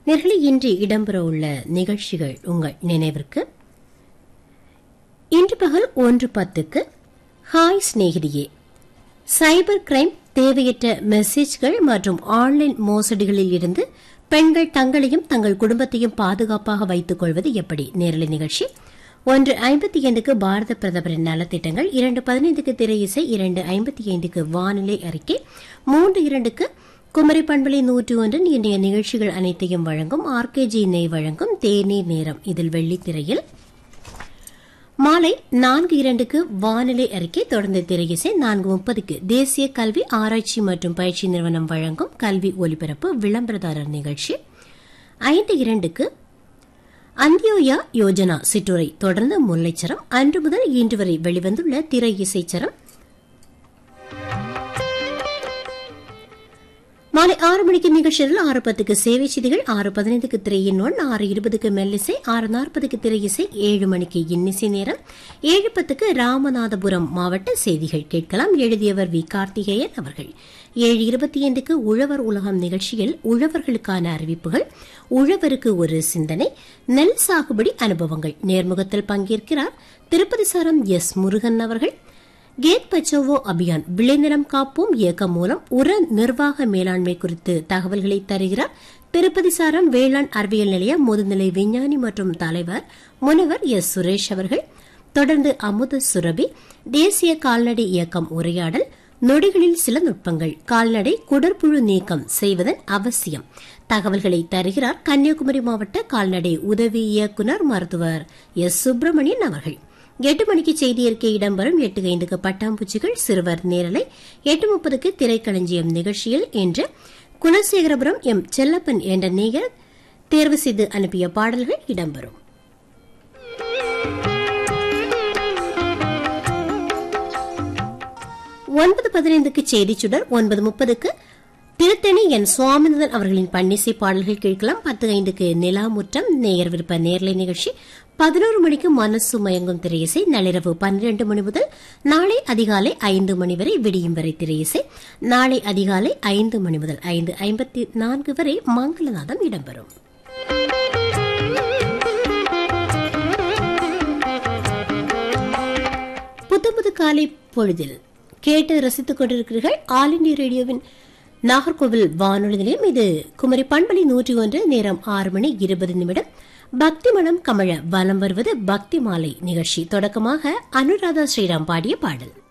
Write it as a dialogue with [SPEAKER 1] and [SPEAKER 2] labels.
[SPEAKER 1] நேர்களை இன்று இடம்பெற உள்ள நிகழ்ச்சிகள் உங்கள் நினைவிற்கு இன்று பகல் ஒன்று பத்துக்கு ஹாய் சிநேகிதியே சைபர் கிரைம் தேவையற்ற மெசேஜ்கள் மற்றும் ஆன்லைன் மோசடிகளில் இருந்து பெண்கள் தங்களையும் தங்கள் குடும்பத்தையும் பாதுகாப்பாக வைத்துக் கொள்வது எப்படி நேரலை நிகழ்ச்சி ஒன்று ஐம்பத்தி ஐந்துக்கு பாரத பிரதமரின் நலத்திட்டங்கள் இரண்டு பதினைந்துக்கு திரை இசை இரண்டு ஐம்பத்தி ஐந்துக்கு வானிலை அறிக்கை மூன்று இரண்டுக்கு குமரி பண்பலை நூற்று ஒன்றின் இன்றைய நிகழ்ச்சிகள் அனைத்தையும் வழங்கும் ஆர்கேஜி நெய் வழங்கும் தேநீர் நேரம் இதில் வெள்ளித்திரையில் மாலை நான்கு இரண்டுக்கு வானிலை அறிக்கை தொடர்ந்து திரையிசை நான்கு முப்பதுக்கு தேசிய கல்வி ஆராய்ச்சி மற்றும் பயிற்சி நிறுவனம் வழங்கும் கல்வி ஒலிபரப்பு விளம்பரதாரர் நிகழ்ச்சி ஐந்து இரண்டுக்கு அந்தியோயா யோஜனா சிற்றுரை தொடர்ந்து முல்லைச்சரம் அன்று முதல் இன்று வரை வெளிவந்துள்ள திரை இசைச்சரம் மாலை ஆறு மணிக்கு நிகழ்ச்சியில் ஆறு பத்துக்கு சேவை செய்திகள் ஆறு பதினைந்துக்கு திரையின் ஒன் ஆறு இருபதுக்கு மெல்லிசை ஆறு நாற்பதுக்கு திரையிசை ஏழு மணிக்கு இன்னிசை நேரம் ஏழு பத்துக்கு ராமநாதபுரம் மாவட்ட செய்திகள் கேட்கலாம் எழுதியவர் வி கார்த்திகேயன் அவர்கள் ஏழு இருபத்தி ஐந்துக்கு உழவர் உலகம் நிகழ்ச்சியில் உழவர்களுக்கான அறிவிப்புகள் உழவருக்கு ஒரு சிந்தனை நெல் சாகுபடி அனுபவங்கள் நேர்முகத்தில் பங்கேற்கிறார் திருப்பதி சாரம் எஸ் முருகன் அவர்கள் கேட் பச்சோவோ அபியான் விளைநிலம் காப்போம் இயக்கம் மூலம் உர நிர்வாக மேலாண்மை குறித்து தகவல்களை தருகிறார் திருப்பதி சாரம் வேளாண் அறிவியல் நிலைய முதுநிலை விஞ்ஞானி மற்றும் தலைவர் முனைவர் எஸ் சுரேஷ் அவர்கள் தொடர்ந்து அமுத சுரபி தேசிய கால்நடை இயக்கம் உரையாடல் நொடிகளில் சில நுட்பங்கள் கால்நடை குடற்புழு நீக்கம் செய்வதன் அவசியம் தகவல்களை தருகிறார் கன்னியாகுமரி மாவட்ட கால்நடை உதவி இயக்குநர் மருத்துவர் எஸ் சுப்பிரமணியன் அவர்கள் எட்டு மணிக்கு செய்தி அறிக்கை இடம்பெறும் எட்டு ஐந்துக்கு பட்டாம்பூச்சிகள் சிறுவர் நேரலை எட்டு முப்பதுக்கு திரைக்களஞ்சியம் நிகழ்ச்சியில் இன்று குலசேகரபுரம் எம் செல்லப்பன் என்ற நேயர் தேர்வு செய்து அனுப்பிய பாடல்கள் இடம்பெறும் ஒன்பது பதினைந்துக்கு செய்திச் சுடர் ஒன்பது முப்பதுக்கு திருத்தணி என் சுவாமிநாதன் அவர்களின் பன்னிசை பாடல்கள் கேட்கலாம் பத்து ஐந்துக்கு நிலாமுற்றம் நேயர் விருப்ப நேர்லை நிகழ்ச்சி பதினோரு மணிக்கு மனசு மயங்கும் திரையிசை நள்ளிரவு பன்னிரண்டு மணி முதல் நாளை அதிகாலை ஐந்து மணி வரை விடியும் வரை திரையிசை நாளை அதிகாலை ஐந்து மணி முதல் ஐந்து ஐம்பத்தி நான்கு வரை மங்களநாதம் இடம்பெறும் புத்து புது காலை பொழுதில் கேட்டு ரசித்துக் கொண்டிருக்கிறீர்கள் ஆல் இண்டியா ரேடியோவின் நாகர்கோவில் வானொலி நிலையம் இது குமரி பண்பலி நூற்றி ஒன்று நேரம் ஆறு மணி இருபது நிமிடம் பக்தி மனம் கமழ வலம் வருவது பக்தி மாலை நிகழ்ச்சி தொடக்கமாக அனுராதா ஸ்ரீராம் பாடிய பாடல்